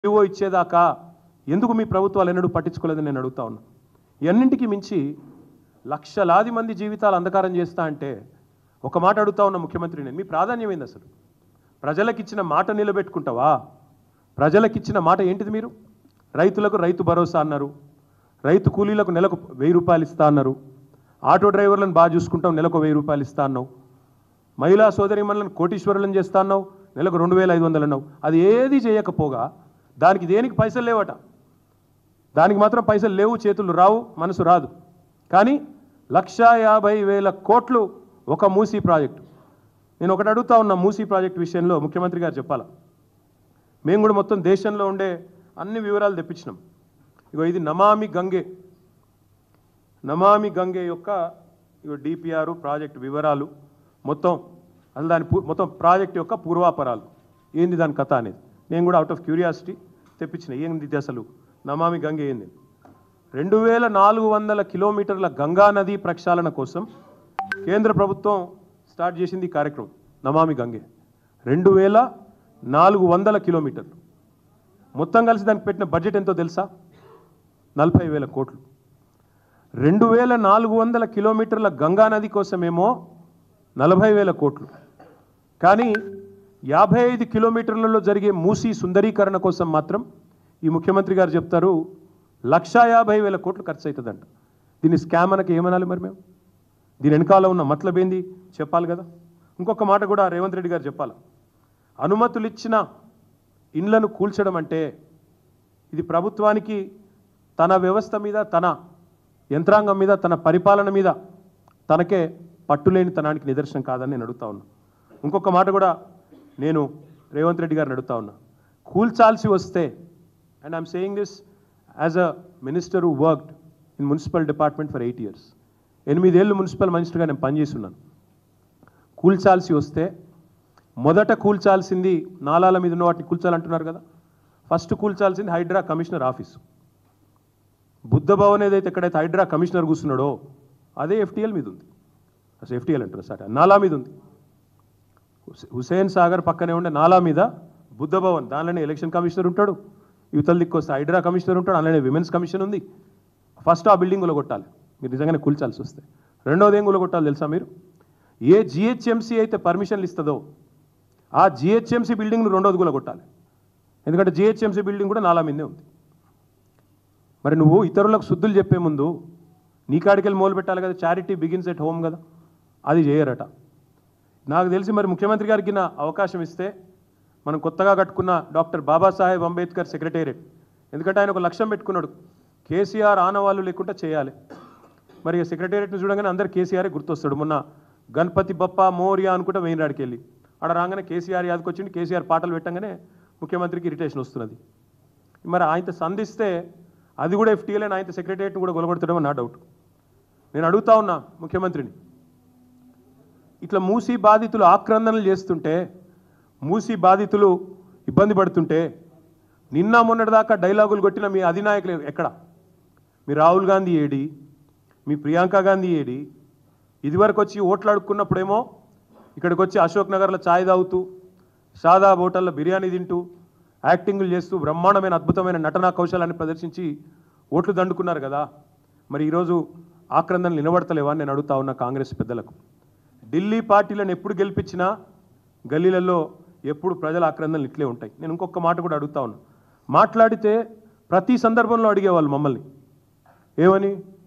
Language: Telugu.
జీవో ఇచ్చేదాకా ఎందుకు మీ ప్రభుత్వాలు ఎన్నడూ పట్టించుకోలేదని నేను అడుగుతా ఉన్నా ఎన్నింటికి మించి లక్షలాది మంది జీవితాలు అంధకారం చేస్తా అంటే ఒక మాట అడుగుతా ఉన్న ముఖ్యమంత్రి నేను మీ ప్రాధాన్యం ఏంది అసలు ప్రజలకిచ్చిన మాట నిలబెట్టుకుంటావా ప్రజలకిచ్చిన మాట ఏంటిది మీరు రైతులకు రైతు భరోసా అన్నారు రైతు కూలీలకు నెలకు వెయ్యి రూపాయలు ఇస్తా అన్నారు ఆటో డ్రైవర్లను బాగా చూసుకుంటాం నెలకు వెయ్యి రూపాయలు ఇస్తా అన్నావు మహిళా సోదరిమణులను కోటీశ్వరులను చేస్తా అన్నావు నెలకు రెండు వేల ఐదు వందలు అన్నావు అది ఏది చేయకపోగా దానికి దేనికి పైసలు లేవట దానికి మాత్రం పైసలు లేవు చేతులు రావు మనసు రాదు కానీ లక్షా యాభై వేల కోట్లు ఒక మూసీ ప్రాజెక్టు నేను ఒకటి అడుగుతా ఉన్నా మూసీ ప్రాజెక్ట్ విషయంలో ముఖ్యమంత్రి గారు చెప్పాలా మేము కూడా మొత్తం దేశంలో ఉండే అన్ని వివరాలు తెప్పించినాం ఇగో ఇది నమామి గంగే నమామి గంగే యొక్క ఇగో డిపిఆర్ ప్రాజెక్ట్ వివరాలు మొత్తం అసలు దాని పూ- మొత్తం ప్రాజెక్ట్ యొక్క పూర్వాపరాలు ఏంది దాని కథ అనేది నేను కూడా అవుట్ ఆఫ్ క్యూరియాసిటీ తెప్పించిన ఏంది ఇది అసలు నమామి గంగే ఏంది రెండు వేల నాలుగు వందల కిలోమీటర్ల గంగా నది ప్రక్షాళన కోసం కేంద్ర ప్రభుత్వం స్టార్ట్ చేసింది ఈ కార్యక్రమం నమామి గంగే రెండు వేల నాలుగు వందల కిలోమీటర్లు మొత్తం కలిసి దానికి పెట్టిన బడ్జెట్ ఎంతో తెలుసా నలభై వేల కోట్లు రెండు వేల నాలుగు వందల కిలోమీటర్ల గంగా నది కోసమేమో నలభై వేల కోట్లు కానీ యాభై ఐదు కిలోమీటర్లలో జరిగే మూసీ సుందరీకరణ కోసం మాత్రం ఈ ముఖ్యమంత్రి గారు చెప్తారు లక్షా యాభై వేల కోట్లు ఖర్చు అవుతుందంట దీన్ని స్కామ్ అనక ఏమనాలి మరి మేము దీని వెనకాల ఉన్న మతలబేంది చెప్పాలి కదా ఇంకొక మాట కూడా రేవంత్ రెడ్డి గారు చెప్పాలి అనుమతులు ఇచ్చిన ఇండ్లను కూల్చడం అంటే ఇది ప్రభుత్వానికి తన వ్యవస్థ మీద తన యంత్రాంగం మీద తన పరిపాలన మీద తనకే పట్టులేని తనానికి నిదర్శనం కాదని నేను అడుగుతా ఉన్నా ఇంకొక మాట కూడా నేను రేవంత్ రెడ్డి గారిని అడుగుతా ఉన్నా కూల్చాల్సి వస్తే and I'm saying this as a minister who worked in municipal department for eight years ఎనిమిదేళ్ళు మున్సిపల్ మినిస్టర్గా నేను పనిచేస్తున్నాను కూల్చాల్సి వస్తే మొదట కూల్చాల్సింది నాలాల మీద ఉన్న వాటిని కూల్చాలంటున్నారు కదా ఫస్ట్ కూల్చాల్సింది హైడ్రా కమిషనర్ ఆఫీసు బుద్ధ భవన్ ఏదైతే ఎక్కడైతే హైడ్రా కమిషనర్ కూర్చున్నాడో అదే ఎఫ్టీఎల్ మీద ఉంది అసలు ఎఫ్టీఎల్ అంటారు సార్ నాలా మీద ఉంది హుసే- హుసేన్ సాగర్ పక్కనే ఉండే నాలా మీద బుద్ధ భవన్ దానిలోనే ఎలక్షన్ కమిషనర్ ఉంటాడు యువతల దిక్కు వస్తే హైడ్రా కమిషనర్ ఉంటాడు అలానే విమెన్స్ కమిషన్ ఉంది ఫస్ట్ ఆ బిల్డింగ్ కొట్టాలి మీరు నిజంగానే కూల్చాల్సి వస్తే రెండోది ఏం కొట్టాలి తెలుసా మీరు ఏ జిహెచ్ఎంసీ అయితే పర్మిషన్లు ఇస్తుందో ఆ జిహెచ్ఎంసీ బిల్డింగ్ను రెండోది కొట్టాలి ఎందుకంటే జిహెచ్ఎంసీ బిల్డింగ్ కూడా నాలా మీదే ఉంది మరి నువ్వు ఇతరులకు శుద్ధులు చెప్పే ముందు నీ కాడికెళ్ళి మొదలు పెట్టాలి కదా చారిటీ బిగిన్స్ ఎట్ హోమ్ కదా అది చేయరట నాకు తెలిసి మరి ముఖ్యమంత్రి గారికి నా అవకాశం ఇస్తే మనం కొత్తగా కట్టుకున్న డాక్టర్ బాబాసాహెబ్ అంబేద్కర్ సెక్రటేరియట్ ఎందుకంటే ఆయన ఒక లక్ష్యం పెట్టుకున్నాడు కేసీఆర్ ఆనవాళ్ళు లేకుండా చేయాలి మరి ఇక సెక్రటేరియట్ని చూడగానే అందరు కేసీఆర్ గుర్తొస్తాడు మొన్న గణపతి బప్ప మోరియా అనుకుంటే వెయినరాడికి వెళ్ళి ఆడ రాగానే కేసీఆర్ యాదకి వచ్చింది కేసీఆర్ పాటలు పెట్టగానే ముఖ్యమంత్రికి ఇరిటేషన్ వస్తున్నది మరి ఆయనతో సంధిస్తే అది కూడా ఎఫ్టీఎల్ అని ఆయన సెక్రటేరియట్ని కూడా గొలగొడతాడమని నా డౌట్ నేను అడుగుతా ఉన్నా ముఖ్యమంత్రిని ఇట్లా మూసి బాధితులు ఆక్రందనలు చేస్తుంటే మూసి బాధితులు ఇబ్బంది పడుతుంటే నిన్న మొన్నటిదాకా డైలాగులు కొట్టిన మీ అధినాయకులు ఎక్కడ మీ రాహుల్ గాంధీ ఏడి మీ ప్రియాంక గాంధీ ఏడి ఇదివరకు వచ్చి ఓట్లు అడుక్కున్నప్పుడేమో ఇక్కడికి వచ్చి అశోక్ నగర్లో ఛాయ్ తాగుతూ సాదా హోటల్లో బిర్యానీ తింటూ యాక్టింగ్లు చేస్తూ బ్రహ్మాండమైన అద్భుతమైన నటనా కౌశలాన్ని ప్రదర్శించి ఓట్లు దండుకున్నారు కదా మరి ఈరోజు ఆక్రందనలు నిలబడతలేవా అని నేను అడుగుతా ఉన్నా కాంగ్రెస్ పెద్దలకు ఢిల్లీ పార్టీలను ఎప్పుడు గెలిపించినా గల్లీలలో ఎప్పుడు ప్రజల ఆక్రందనలు ఇట్లే ఉంటాయి నేను ఇంకొక మాట కూడా అడుగుతా ఉన్నా మాట్లాడితే ప్రతి సందర్భంలో అడిగేవాళ్ళు మమ్మల్ని ఏమని